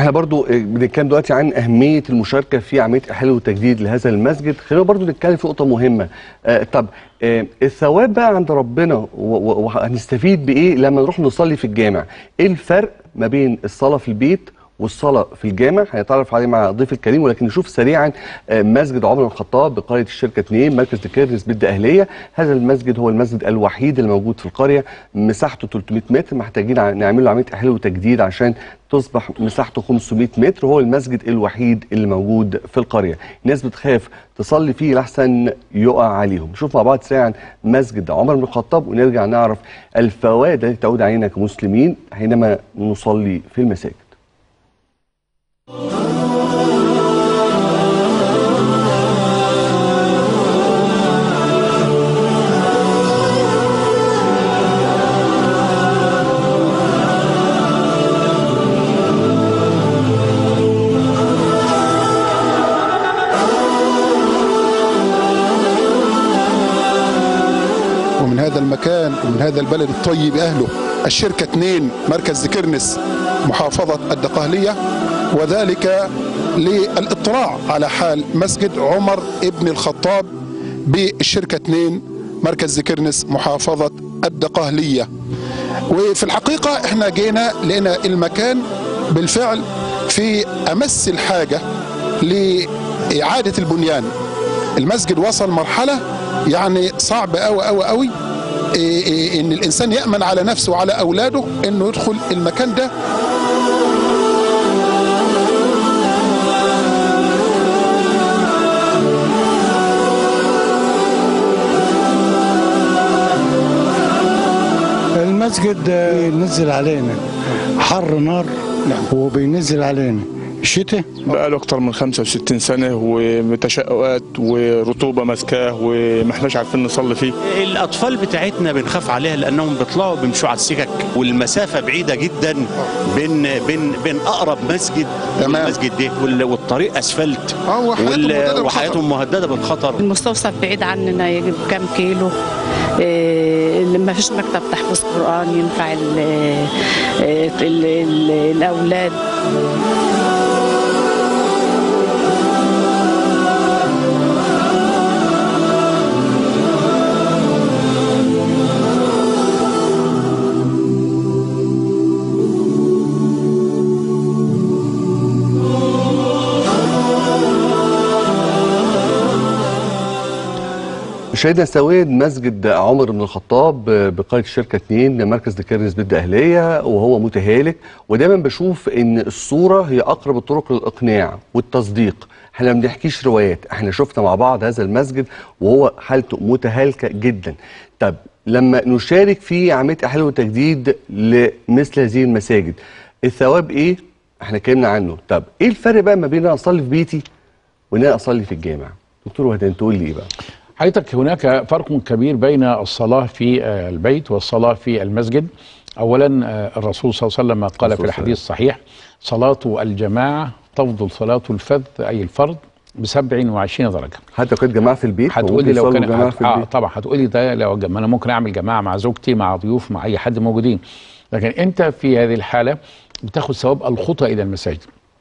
احنا برضو بنتكلم دلوقتي عن اهميه المشاركه في عمليه احلال وتجديد لهذا المسجد خلينا برضو نتكلم في نقطه مهمه آه طب آه الثواب بقى عند ربنا و- و- وهنستفيد بايه لما نروح نصلي في الجامع ايه الفرق ما بين الصلاه في البيت والصلاة في الجامع هنتعرف عليه مع ضيف الكريم ولكن نشوف سريعا آه، مسجد عمر بن الخطاب بقرية الشركة 2 مركز تكرس بد أهلية هذا المسجد هو المسجد الوحيد الموجود في القرية مساحته 300 متر محتاجين ع- نعمل له عملية إحلال وتجديد عشان تصبح مساحته 500 متر وهو المسجد الوحيد اللي موجود في القرية الناس بتخاف تصلي فيه لحسن يقع عليهم نشوف مع بعض سريعا مسجد عمر بن الخطاب ونرجع نعرف الفوائد التي تعود علينا كمسلمين حينما نصلي في المساجد ومن هذا المكان ومن هذا البلد الطيب أهله الشركة 2 مركز ذكرنس محافظة الدقهلية وذلك للاطلاع على حال مسجد عمر ابن الخطاب بالشركة 2 مركز ذكرنس محافظة الدقهلية وفي الحقيقة احنا جينا لقينا المكان بالفعل في أمس الحاجة لإعادة البنيان المسجد وصل مرحلة يعني صعب قوي قوي قوي إيه إيه ان الانسان يامن على نفسه وعلى اولاده انه يدخل المكان ده المسجد آه، بينزل علينا حر نار وبينزل علينا الشتاء بقاله اكتر من 65 سنه ومتشققات ورطوبه ماسكاه وما احناش عارفين نصلي فيه الاطفال بتاعتنا بنخاف عليها لانهم بيطلعوا بيمشوا على السكك والمسافه بعيده جدا بين بين بين اقرب مسجد تمام. والمسجد ده وال- والطريق اسفلت اه وحياتهم وال- مهددة بالخطر. وحياتهم مهدده بالخطر المستوصف بعيد عننا يجب كم كيلو إيه، اللي ما فيش مكتب تحفيظ قرآن ينفع ال ال ال الأولاد مشاهدنا السواد مسجد عمر بن الخطاب بقرية الشركة 2 مركز دكارنس بد أهلية وهو متهالك ودايما بشوف ان الصورة هي أقرب الطرق للإقناع والتصديق احنا ما بنحكيش روايات احنا شفنا مع بعض هذا المسجد وهو حالته متهالكة جدا طب لما نشارك في عملية إحلال وتجديد لمثل هذه المساجد الثواب ايه؟ احنا اتكلمنا عنه طب ايه الفرق بقى ما بين ان انا اصلي في بيتي وان انا اصلي في الجامع؟ دكتور وهدان تقول لي ايه بقى؟ حضرتك هناك فرق كبير بين الصلاة في آه، البيت والصلاة في المسجد أولا آه، الرسول صلى الله عليه وسلم قال في الرسول الحديث الصحيح صلاة الجماعة تفضل صلاة الفذ أي الفرد ب 27 درجة حتى لو كانت جماعه في البيت هتقولي لو ممكن كان يصلوا جماعه هت... في آه البيت طبعا هتقولي ده لو جم... انا ممكن اعمل جماعه مع زوجتي مع ضيوف مع اي حد موجودين لكن انت في هذه الحاله بتاخذ ثواب الخطى الى المساجد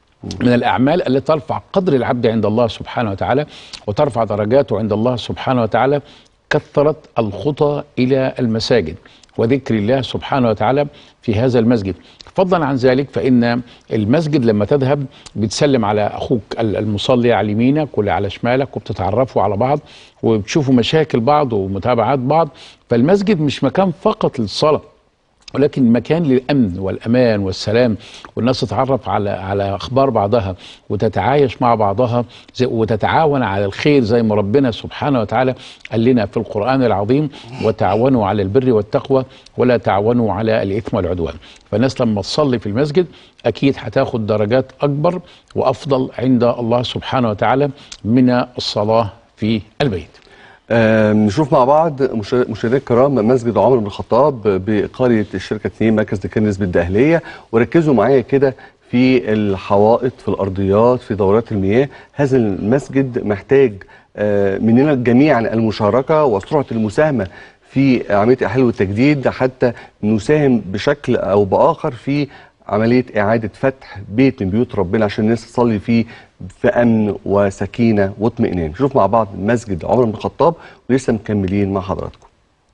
من الاعمال التي ترفع قدر العبد عند الله سبحانه وتعالى وترفع درجاته عند الله سبحانه وتعالى كثرت الخطى الى المساجد وذكر الله سبحانه وتعالى في هذا المسجد فضلا عن ذلك فإن المسجد لما تذهب بتسلم على أخوك المصلي على يمينك واللي على شمالك وبتتعرفوا على بعض وبتشوفوا مشاكل بعض ومتابعات بعض فالمسجد مش مكان فقط للصلاة ولكن مكان للامن والامان والسلام والناس تتعرف على على اخبار بعضها وتتعايش مع بعضها زي وتتعاون على الخير زي ما ربنا سبحانه وتعالى قال لنا في القران العظيم وتعاونوا على البر والتقوى ولا تعاونوا على الاثم والعدوان فالناس لما تصلي في المسجد اكيد هتاخد درجات اكبر وافضل عند الله سبحانه وتعالى من الصلاه في البيت آه نشوف مع بعض مشا- مشاهدينا الكرام مسجد عمر بن الخطاب بقريه الشركه 2 مركز دكان نسبه الدهليه وركزوا معايا كده في الحوائط في الارضيات في دورات المياه هذا المسجد محتاج آه مننا جميعا المشاركه وسرعه المساهمه في عمليه احلال والتجديد حتى نساهم بشكل او باخر في عمليه اعاده فتح بيت من بيوت ربنا عشان الناس تصلي فيه في امن وسكينه واطمئنان نشوف مع بعض مسجد عمر بن الخطاب ولسه مكملين مع حضراتكم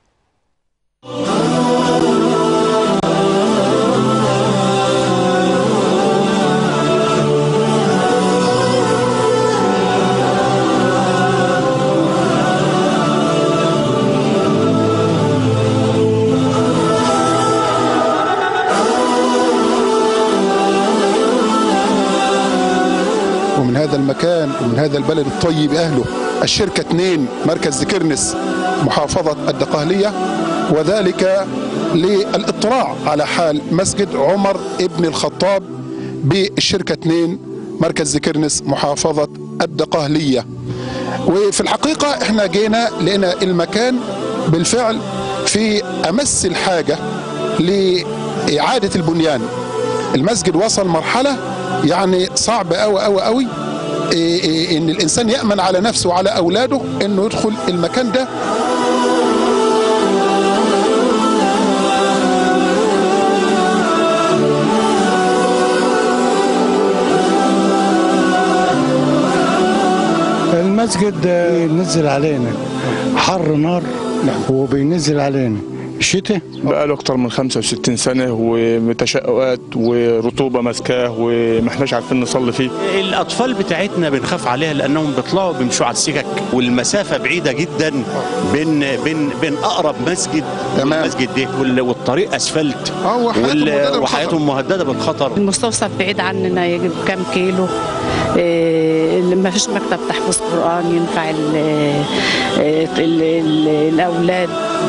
ومن هذا المكان ومن هذا البلد الطيب أهله الشركة 2 مركز ذكرنس محافظة الدقهلية وذلك للاطلاع على حال مسجد عمر ابن الخطاب بالشركة 2 مركز ذكرنس محافظة الدقهلية وفي الحقيقة احنا جينا لقينا المكان بالفعل في أمس الحاجة لإعادة البنيان المسجد وصل مرحلة يعني صعب قوي قوي قوي إيه إيه ان الانسان يامن على نفسه وعلى اولاده انه يدخل المكان ده المسجد آه، بينزل علينا حر نار وبينزل علينا الشتاء بقاله اكتر من 65 سنه ومتشققات ورطوبه ماسكاه وما احناش عارفين نصلي فيه الاطفال بتاعتنا بنخاف عليها لانهم بيطلعوا بيمشوا على السكك والمسافه بعيده جدا بين بين بين اقرب مسجد تمام. المسجد ده وال- والطريق اسفلت اه وحياتهم وال- مهددة بالخطر. وحياتهم مهدده بالخطر المستوصف بعيد عننا يجب كام كيلو إيه، اللي ما فيش مكتب تحفظ قرآن ينفع ال ال ال الأولاد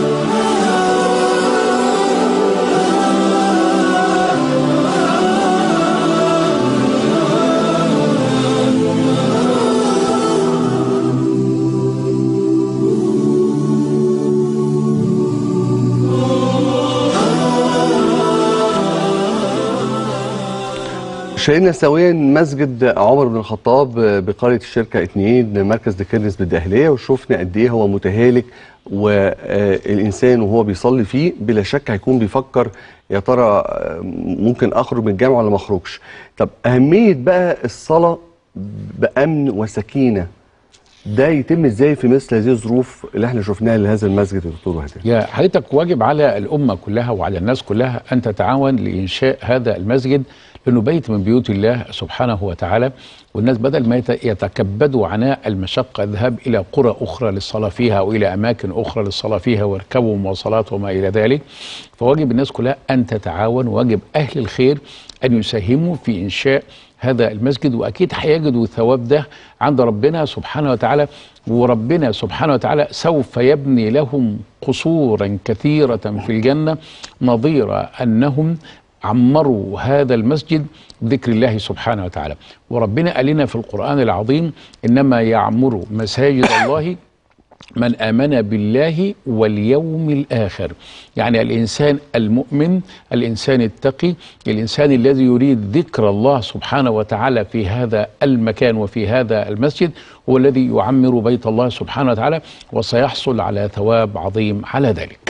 شاهدنا سويا مسجد عمر بن الخطاب بقرية الشركة اتنين مركز دكرنس بالدهلية وشفنا قد ايه هو متهالك والإنسان وهو بيصلي فيه بلا شك هيكون بيفكر يا ترى آه، ممكن أخرج من الجامع ولا ما أخرجش طب أهمية بقى الصلاة بأمن وسكينة ده يتم ازاي في مثل هذه الظروف اللي احنا شفناها لهذا المسجد يا دكتور وهدان يا حضرتك واجب على الأمة كلها وعلى الناس كلها أن تتعاون لإنشاء هذا المسجد لأنه بيت من بيوت الله سبحانه وتعالى والناس بدل ما يت- يتكبدوا عناء المشقة الذهاب إلى قرى أخرى للصلاة فيها أو إلى أماكن أخرى للصلاة فيها ويركبوا مواصلات وما إلى ذلك فواجب الناس كلها أن تتعاون واجب أهل الخير أن يساهموا في إنشاء هذا المسجد واكيد هيجدوا الثواب ده عند ربنا سبحانه وتعالى وربنا سبحانه وتعالى سوف يبني لهم قصورا كثيره في الجنه نظير انهم عمروا هذا المسجد بذكر الله سبحانه وتعالى وربنا قال لنا في القران العظيم انما يعمر مساجد الله من آمن بالله واليوم الآخر يعني الإنسان المؤمن الإنسان التقي الإنسان الذي يريد ذكر الله سبحانه وتعالى في هذا المكان وفي هذا المسجد هو الذي يعمر بيت الله سبحانه وتعالى وسيحصل على ثواب عظيم على ذلك